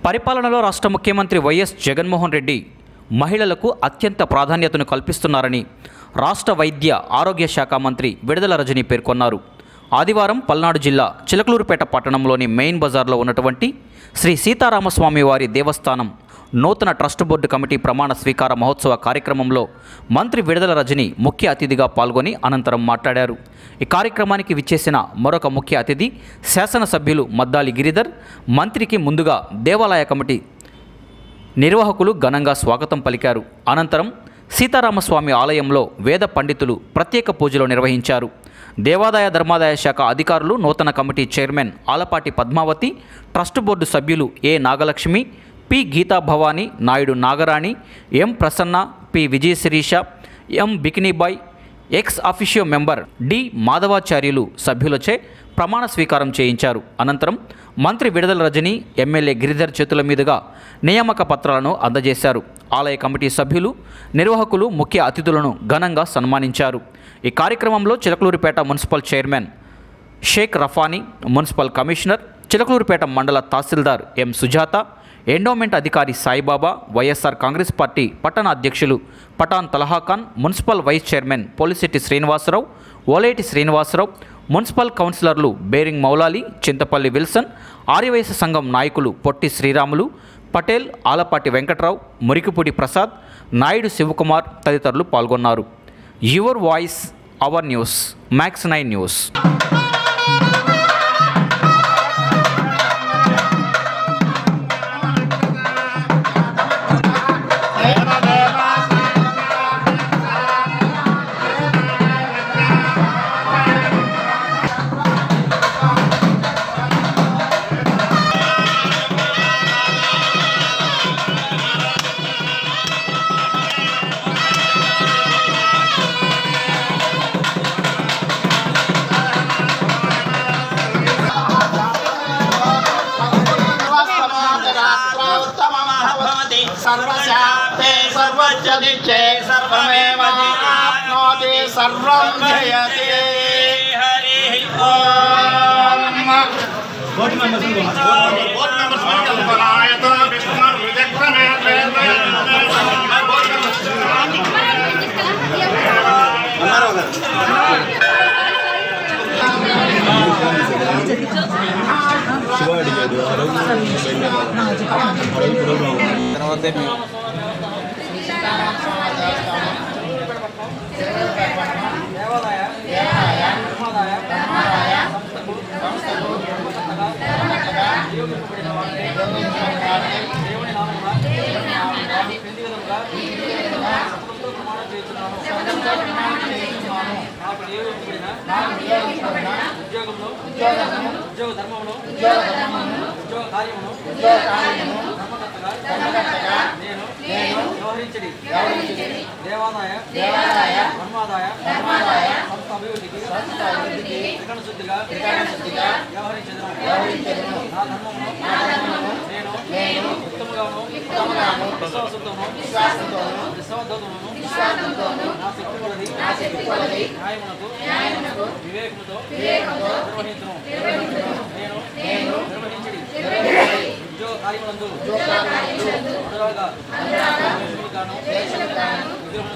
పరిపాలనలో రాష్ట్ర ముఖ్యమంత్రి వైఎస్ జగన్మోహన్ రెడ్డి మహిళలకు అత్యంత ప్రాధాన్యతను కల్పిస్తున్నారని రాష్ట్ర వైద్య ఆరోగ్య శాఖ మంత్రి విడుదల రజని పేర్కొన్నారు ఆదివారం పల్నాడు జిల్లా చిలకలూరుపేట పట్టణంలోని మెయిన్ బజార్లో ఉన్నటువంటి శ్రీ సీతారామస్వామి వారి దేవస్థానం నూతన ట్రస్ట్ బోర్డు కమిటీ ప్రమాణ స్వీకార మహోత్సవ కార్యక్రమంలో మంత్రి విడుదల రజని ముఖ్య అతిథిగా పాల్గొని అనంతరం మాట్లాడారు ఈ కార్యక్రమానికి విచ్చేసిన మరొక ముఖ్య అతిథి శాసనసభ్యులు మద్దాలి గిరిధర్ మంత్రికి ముందుగా దేవాలయ కమిటీ నిర్వాహకులు ఘనంగా స్వాగతం పలికారు అనంతరం సీతారామస్వామి ఆలయంలో వేద పండితులు ప్రత్యేక పూజలు నిర్వహించారు దేవాదాయ ధర్మాదాయ శాఖ అధికారులు నూతన committee chairman Alapati Padmavati trust board సభ్యులు A Nagalakshmi P Geeta Bhavani Naidu Nagarani M Prasanna P Vijayasirisha M బికినీబాయ్ ex officio member D Madhavacharyulu సభ్యులచే ప్రమాణ స్వీకారం చేయించారు అనంతరం మంత్రి విడుదల రజని ఎమ్మెల్యే గిరిధర్ చేతుల మీదుగా నియామక పత్రాలను అందజేశారు ఆలయ కమిటీ సభ్యులు నిర్వాహకులు ముఖ్య అతిథులను ఘనంగా సన్మానించారు ఈ కార్యక్రమంలో Chilakaluripet municipal chairman Sheikh Rafani municipal commissioner Chilakaluripet మండల తహసీల్దార్ ఎం సుజాత ఎండోమెంట్ అధికారి సాయిబాబా వైఎస్ఆర్ కాంగ్రెస్ పార్టీ పట్టణ అధ్యక్షులు Pathan Talahakhan municipal vice chairman Polisetti Srinivasarao Oleti Srinivasarao municipal కౌన్సిలర్లు బేరింగ్ మౌలాలి చింతపల్లి విల్సన్ ఆర్యవైశ్య సంఘం నాయకులు పొట్టి శ్రీరాములు పటేల్ ఆలపాటి వెంకట్రావు మురికిపూడి ప్రసాద్ నాయుడు శివకుమార్ తదితరులు పాల్గొన్నారు your voice our news Max nine news सर्वोत्तममहभवति सर्वस्याप्ते सर्वज्जदिच्छे सर्वमेव आप्नोति सर्वं जयति हरिः ॐ बोर्ड मेंबर्स कल्पनायत विष्णुर्विचक्रमे ఉద్యోగంలో ఉద్యోగ ధర్మంలో ఉద్యోగ కార్యమును ధర్మకర్తగా నేను వ్యవహరించడి దేవాదాయ ధర్మాదాయ సంస్థ అభివృద్ధికి త్రికరణ శుద్ధిగా వ్యవహరించదును నా ధర్మమును నేను ఉత్తముగాను విశ్వాసంతోను విశ్వాసంతోను నా శక్తి కొలది న్యాయమునకు వివేకముతో నిర్వహించును నేను నిర్వహించడి ఉద్యోగ కార్యములందు అనురాగా దేశముగాను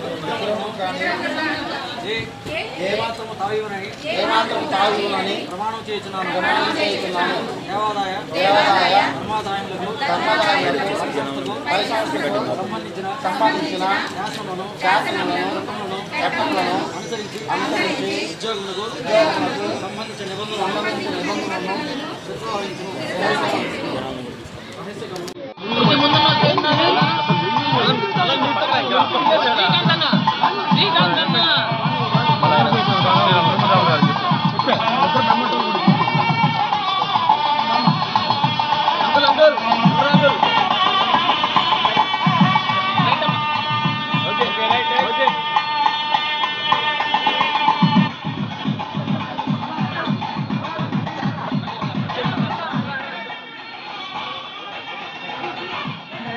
ఏమాత్రము తావివనని ఏమాత్రం తాగునని ప్రమాణం చేయుచున్నాను ప్రమాణం చేయుచున్నాను. దేవాదాయ దేవాదాయ ధర్మాదాయములకు ధర్మాదాయములకు పరిసంస్థకు పరిసంస్థకు సంబంధించిన సంబంధించిన శాసనములను శాసనములను చట్టములను చట్టములను అనుసరించి అనుసరించి ఉద్యోగులకు ఉద్యోగులకు సంబంధించిన నిబంధనలను సంబంధించిన నిబంధనలను నిర్వహించును శ్రీ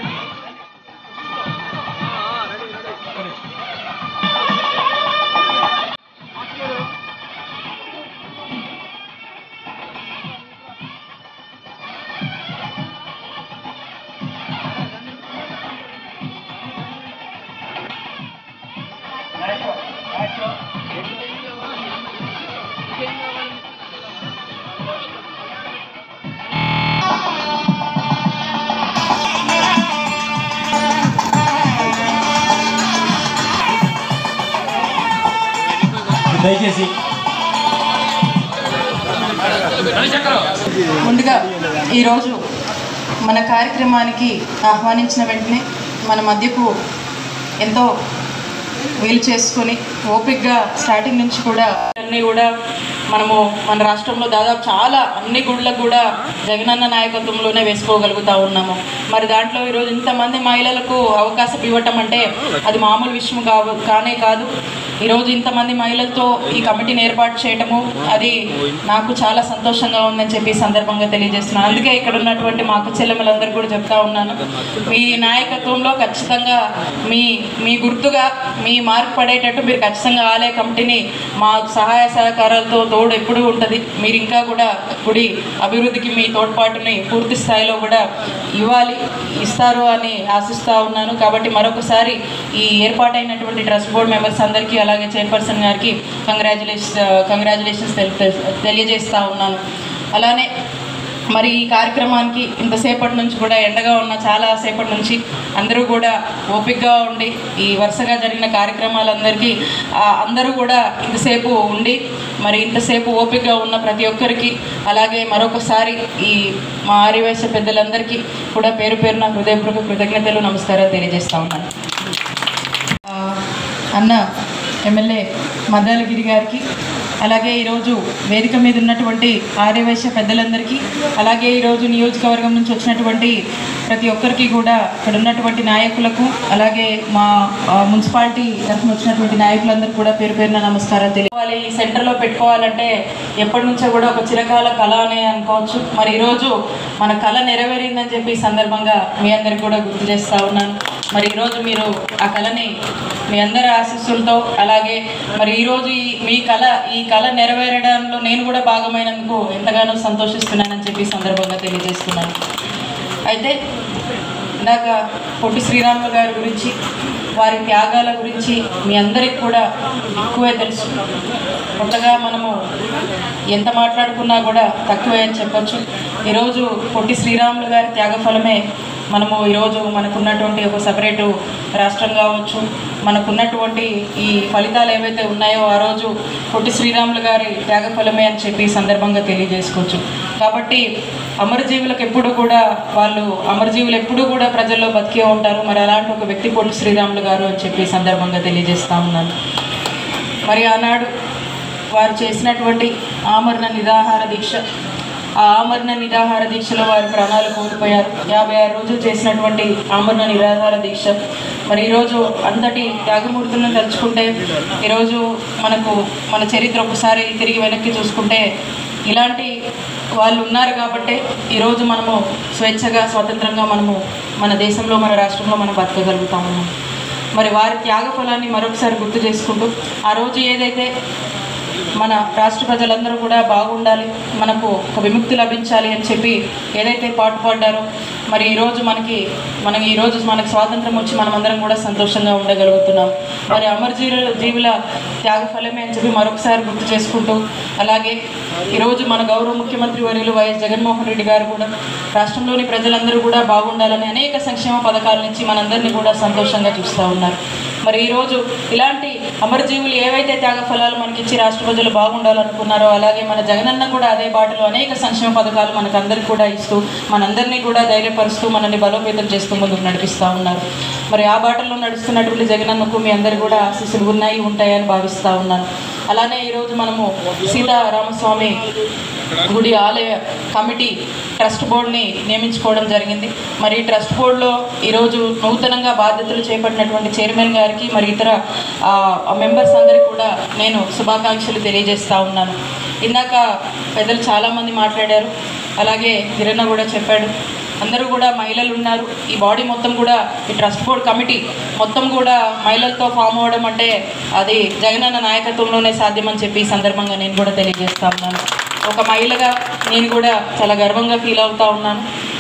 దయచేసి ముందుగా ఈరోజు మన కార్యక్రమానికి ఆహ్వానించిన వెంటనే మన మధ్యకు ఎంతో వీలు చేసుకొని ఓపిక్గా స్టార్టింగ్ నుంచి కూడా అన్నీ కూడా మనము మన రాష్ట్రంలో దాదాపు చాలా అన్ని గుళ్ళకు కూడా జగనన్న నాయకత్వంలోనే వేసుకోగలుగుతా ఉన్నాము మరి దాంట్లో ఈరోజు ఇంతమంది మహిళలకు అవకాశం ఇవ్వటం అంటే అది మామూలు విషయం కావు కానే కాదు ఈరోజు ఇంతమంది మహిళలతో ఈ కమిటీని ఏర్పాటు చేయటము అది నాకు చాలా సంతోషంగా ఉందని చెప్పి ఈ సందర్భంగా తెలియజేస్తున్నాను అందుకే ఇక్కడ ఉన్నటువంటి మా అక్క చెల్లెమ్మలందరూ కూడా చెప్తా ఉన్నాను మీ నాయకత్వంలో ఖచ్చితంగా మీ మీ గుర్తుగా మీ మార్క్ పడేటట్టు మీరు ఖచ్చితంగా ఆలయ కమిటీని మా సహాయ సహకారాలతో తోడు ఎప్పుడూ ఉంటుంది మీరు ఇంకా కూడా గుడి అభివృద్ధికి మీ తోడ్పాటుని పూర్తి స్థాయిలో కూడా ఇవ్వాలి ఇస్తారు అని ఆశిస్తూ ఉన్నాను కాబట్టి మరొకసారి ఈ ఏర్పాటైనటువంటి ట్రస్ట్ బోర్డ్ మెంబర్స్ అందరికీ అలాగే చైర్పర్సన్ గారికి కంగ్రాచులేషన్ కంగ్రాచులేషన్స్ తెలియజేస్తూ ఉన్నాను అలానే మరి ఈ కార్యక్రమానికి ఇంతసేపటి నుంచి కూడా ఎండగా ఉన్న చాలా సేపటి నుంచి అందరూ కూడా ఓపికగా ఉండి ఈ వరుసగా జరిగిన కార్యక్రమాలందరికీ ఆ, అందరూ కూడా ఇంతసేపు ఉండి మరి ఇంతసేపు ఓపికగా ఉన్న ప్రతి ఒక్కరికి అలాగే మరొకసారి ఈ మా ఆర్యవైశ్య పెద్దలందరికీ కూడా పేరు పేరున హృదయపూర్వక కృతజ్ఞతలు నమస్కారాలు తెలియజేస్తా ఉన్నాను ఆ, అన్న ఎమ్మెల్యే మద్దాలగిరి గారికి అలాగే ఈరోజు వేదిక మీద ఉన్నటువంటి ఆర్యవైశ్య పెద్దలందరికీ అలాగే ఈరోజు నియోజకవర్గం నుంచి వచ్చినటువంటి ప్రతి ఒక్కరికి కూడా ఇక్కడ ఉన్నటువంటి నాయకులకు అలాగే మా ఆ, మున్సిపాలిటీ తరఫున వచ్చినటువంటి నాయకులందరికీ కూడా పేరు పేరున నమస్కారాలు తెలియాలి ఈ సెంటర్లో పెట్టుకోవాలంటే ఎప్పటి నుంచో కూడా ఒక చిరకాల కళ అనే అనుకోవచ్చు మరి ఈరోజు మన కళ నెరవేరిందని చెప్పి ఈ సందర్భంగా మీ అందరికి కూడా గుర్తు చేస్తా ఉన్నాను మరి ఈరోజు మీరు ఆ కళని మీ అందరి ఆశీస్సులతో అలాగే మరి ఈరోజు ఈ మీ కళ ఈ కళ నెరవేరడంలో నేను కూడా భాగమైనందుకు ఎంతగానో సంతోషిస్తున్నానని చెప్పి ఈ సందర్భంగా తెలియజేస్తున్నాను అయితే ఇందాక పొట్టి శ్రీరాములు గారి గురించి వారి త్యాగాల గురించి మీ అందరికి కూడా ఎక్కువే తెలుసు కొత్తగా మనము ఎంత మాట్లాడుకున్నా కూడా తక్కువే అని చెప్పొచ్చు ఈరోజు పొట్టి శ్రీరాములు గారి త్యాగ ఫలమే మనము ఈరోజు మనకున్నటువంటి ఒక సపరేటు రాష్ట్రం కావచ్చు మనకున్నటువంటి ఈ ఫలితాలు ఏవైతే ఉన్నాయో ఆ రోజు పొట్టి శ్రీరాములు గారి త్యాగ ఫలమే అని చెప్పి ఈ సందర్భంగా తెలియజేసుకోవచ్చు కాబట్టి అమరజీవులకు ఎప్పుడు కూడా వాళ్ళు అమరజీవులు ఎప్పుడూ కూడా ప్రజల్లో బతికే ఉంటారు మరి అలాంటి ఒక వ్యక్తి పొట్టి శ్రీరాములు గారు అని చెప్పి ఈ సందర్భంగా తెలియజేస్తా ఉన్నాను మరి ఆనాడు వారు చేసినటువంటి ఆమరణ నిరాహార దీక్ష ఆ ఆమరణ నిరాహార దీక్షలో వారి ప్రాణాలు కోల్పోయారు యాభై ఆరు రోజులు చేసినటువంటి ఆమరణ నిరాహార దీక్ష మరి ఈరోజు అంతటి త్యాగమూర్తులను తలుచుకుంటే ఈరోజు మనకు మన చరిత్ర ఒకసారి తిరిగి వెనక్కి చూసుకుంటే ఇలాంటి వాళ్ళు ఉన్నారు కాబట్టే ఈరోజు మనము స్వేచ్ఛగా స్వతంత్రంగా మనము మన దేశంలో మన రాష్ట్రంలో మనం బతకగలుగుతా ఉన్నాం మరి వారి త్యాగ ఫలాన్ని మరొకసారి గుర్తు చేసుకుంటూ ఆ రోజు ఏదైతే మన రాష్ట్ర ప్రజలందరూ కూడా బాగుండాలి మనకు ఒక విముక్తి లభించాలి అని చెప్పి ఏదైతే పాటుపడ్డారో మరి ఈరోజు మనకి మనం ఈరోజు మనకి స్వాతంత్రం వచ్చి మనమందరం కూడా సంతోషంగా ఉండగలుగుతున్నాం మరి అమరజీవుల జీవుల త్యాగ ఫలమే అని చెప్పి మరొకసారి గుర్తు చేసుకుంటూ అలాగే ఈరోజు మన గౌరవ ముఖ్యమంత్రి వర్యులు వైఎస్ జగన్మోహన్ రెడ్డి గారు కూడా రాష్ట్రంలోని ప్రజలందరూ కూడా బాగుండాలని అనేక సంక్షేమ పథకాల నుంచి మనందరినీ కూడా సంతోషంగా చూస్తూ ఉన్నారు మరి ఈరోజు ఇలాంటి అమరజీవులు ఏవైతే త్యాగ ఫలాలు మనకిచ్చి రాష్ట్ర ప్రజలు బాగుండాలనుకున్నారో అలాగే మన జగనన్న కూడా అదే బాటలో అనేక సంక్షేమ పథకాలు మనకందరికీ కూడా ఇస్తూ మనందరినీ కూడా ధైర్యపరుస్తూ మనల్ని బలోపేతం చేస్తూ ముందుకు నడిపిస్తూ ఉన్నారు మరి ఆ బాటలో నడుస్తున్నటువంటి జగనన్నకు మీ అందరు కూడా ఆశీస్సులు ఉన్నాయి ఉంటాయని భావిస్తూ ఉన్నాను అలానే ఈరోజు మనము సీతారామస్వామి గుడి ఆలయ కమిటీ ట్రస్ట్ బోర్డుని నియమించుకోవడం జరిగింది మరి ఈ ట్రస్ట్ బోర్డులో ఈరోజు నూతనంగా బాధ్యతలు చేపట్టినటువంటి చైర్మన్ గారికి మరి ఇతర మెంబర్స్ అందరికీ కూడా నేను శుభాకాంక్షలు తెలియజేస్తా ఉన్నాను ఇందాక పెద్దలు చాలామంది మాట్లాడారు అలాగే కిరణ్ కూడా చెప్పాడు అందరూ కూడా మహిళలు ఉన్నారు ఈ బాడీ మొత్తం కూడా ఈ ట్రస్ట్ బోర్డ్ కమిటీ మొత్తం కూడా మహిళలతో ఫామ్ అవ్వడం అంటే అది జగనన్న నాయకత్వంలోనే సాధ్యమని చెప్పి ఈ సందర్భంగా నేను కూడా తెలియజేస్తా ఉన్నాను ఒక మహిళగా నేను కూడా చాలా గర్వంగా ఫీల్ అవుతా ఉన్నాను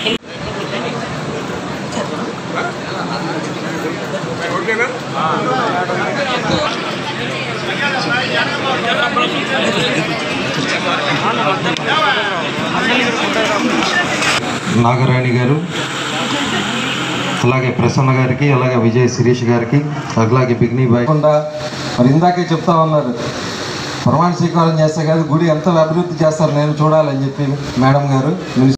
నాగరాణి గారు అలాగే ప్రసన్న గారికి అలాగే విజయ్ శిరీష్ గారికి అలాగే బిగ్నీ బాయ్ కాకుండా మరి ఇందాకే చెప్తా ఉన్నారు ప్రమాణ స్వీకారం చేస్తే కాదు గుడి ఎంత అభివృద్ధి చేస్తారు నేను చూడాలని చెప్పి మేడం గారు